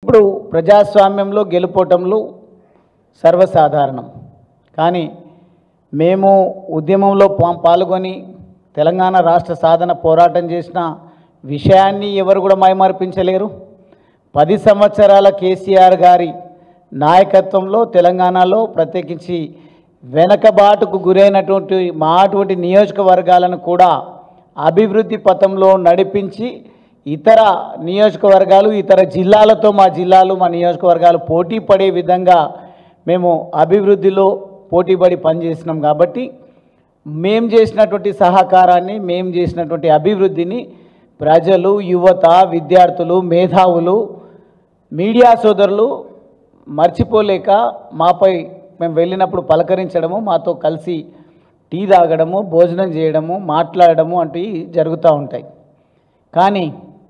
ఇప్పుడు ప్రజాస్వామ్యంలో గెలుపోవటంలో సర్వసాధారణం కానీ మేము ఉద్యమంలో పా- పాల్గొని తెలంగాణ రాష్ట్ర సాధన పోరాటం చేసిన విషయాన్ని ఎవరు కూడా మైమర్పించలేరు పది సంవత్సరాల కేసీఆర్ గారి నాయకత్వంలో తెలంగాణలో ప్రత్యేకించి వెనకబాటుకు గురైనటువంటి మా అటువంటి నియోజకవర్గాలను కూడా అభివృద్ధి పథంలో నడిపించి ఇతర నియోజకవర్గాలు ఇతర జిల్లాలతో మా జిల్లాలు మా నియోజకవర్గాలు పోటీ పడే విధంగా మేము అభివృద్ధిలో పోటీపడి పనిచేసినాం కాబట్టి మేం చేసినటువంటి సహకారాన్ని మేం చేసినటువంటి అభివృద్ధిని ప్రజలు యువత విద్యార్థులు మేధావులు మీడియా సోదరులు మర్చిపోలేక మాపై మేము వెళ్ళినప్పుడు పలకరించడము మాతో కలిసి టీ తాగడము భోజనం చేయడము మాట్లాడడము అంటూ జరుగుతూ ఉంటాయి కానీ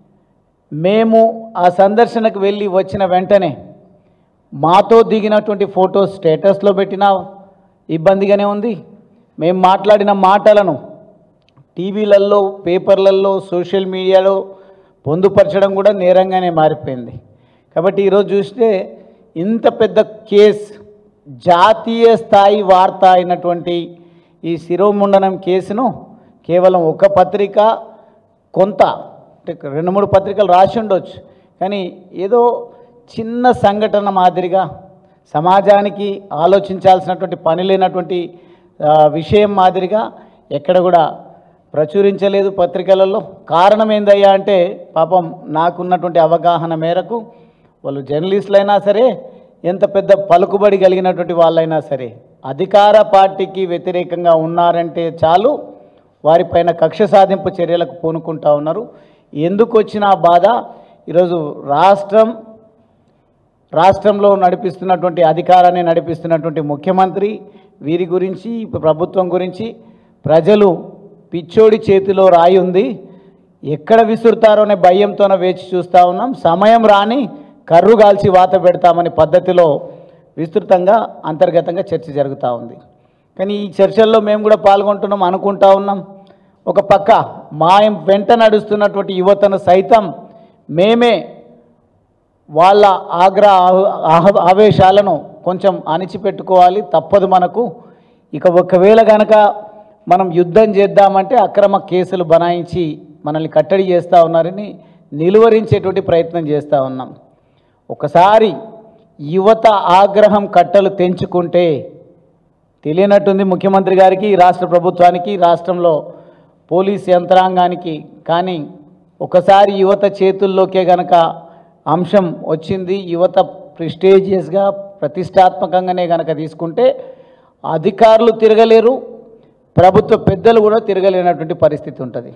మేము ఆ సందర్శనకు వెళ్ళి వచ్చిన వెంటనే మాతో దిగినటువంటి ఫోటో స్టేటస్లో పెట్టినా ఇబ్బందిగానే ఉంది మేము మాట్లాడిన మాటలను టీవీలలో పేపర్లలో సోషల్ మీడియాలో పొందుపరచడం కూడా నేరంగానే మారిపోయింది కాబట్టి ఈరోజు చూస్తే ఇంత పెద్ద కేస్ జాతీయ స్థాయి వార్త అయినటువంటి ఈ శిరోముండనం కేసును కేవలం ఒక పత్రిక కొంత అంటే రెండు మూడు పత్రికలు రాసి ఉండొచ్చు కానీ ఏదో చిన్న సంఘటన మాదిరిగా సమాజానికి ఆలోచించాల్సినటువంటి పని లేనటువంటి ఆ, విషయం మాదిరిగా ఎక్కడ కూడా ప్రచురించలేదు పత్రికలలో కారణం ఏందయ్యా అంటే పాపం నాకున్నటువంటి అవగాహన మేరకు వాళ్ళు జర్నలిస్టులైనా సరే ఎంత పెద్ద పలుకుబడి కలిగినటువంటి వాళ్ళైనా సరే అధికార పార్టీకి వ్యతిరేకంగా ఉన్నారంటే చాలు వారిపైన కక్ష సాధింపు చర్యలకు పూనుకుంటా ఉన్నారు ఎందుకు వచ్చిన ఆ బాధ ఈరోజు రాష్ట్రం రాష్ట్రంలో నడిపిస్తున్నటువంటి అధికారాన్ని నడిపిస్తున్నటువంటి ముఖ్యమంత్రి వీరి గురించి ప్రభుత్వం గురించి ప్రజలు పిచ్చోడి చేతిలో రాయి ఉంది ఎక్కడ విసురుతారో అనే భయంతోనే వేచి చూస్తూ ఉన్నాం సమయం రాని కర్రు కాల్చి వాత పెడతామనే పద్ధతిలో విస్తృతంగా అంతర్గతంగా చర్చ జరుగుతూ ఉంది కానీ ఈ చర్చల్లో మేము కూడా పాల్గొంటున్నాం అనుకుంటా ఉన్నాం ఒక పక్క మా వెంట నడుస్తున్నటువంటి యువతను సైతం మేమే వాళ్ళ ఆగ్రహ ఆహ- ఆవేశాలను కొంచెం అణిచిపెట్టుకోవాలి తప్పదు మనకు ఇక ఒకవేళ గనక మనం యుద్ధం చేద్దామంటే అక్రమ కేసులు బనాయించి మనల్ని కట్టడి చేస్తూ ఉన్నారని నిలువరించేటువంటి ప్రయత్నం చేస్తూ ఉన్నాం ఒకసారి యువత ఆగ్రహం కట్టలు తెంచుకుంటే తెలియనట్టుంది ముఖ్యమంత్రి గారికి ఈ రాష్ట్ర ప్రభుత్వానికి రాష్ట్రంలో పోలీస్ యంత్రాంగానికి కానీ ఒకసారి యువత చేతుల్లోకే గనక అంశం వచ్చింది యువత ప్రిస్టేజియస్గా ప్రతిష్టాత్మకంగానే గనక తీసుకుంటే అధికారులు తిరగలేరు ప్రభుత్వ పెద్దలు కూడా తిరగలేనటువంటి పరిస్థితి ఉంటుంది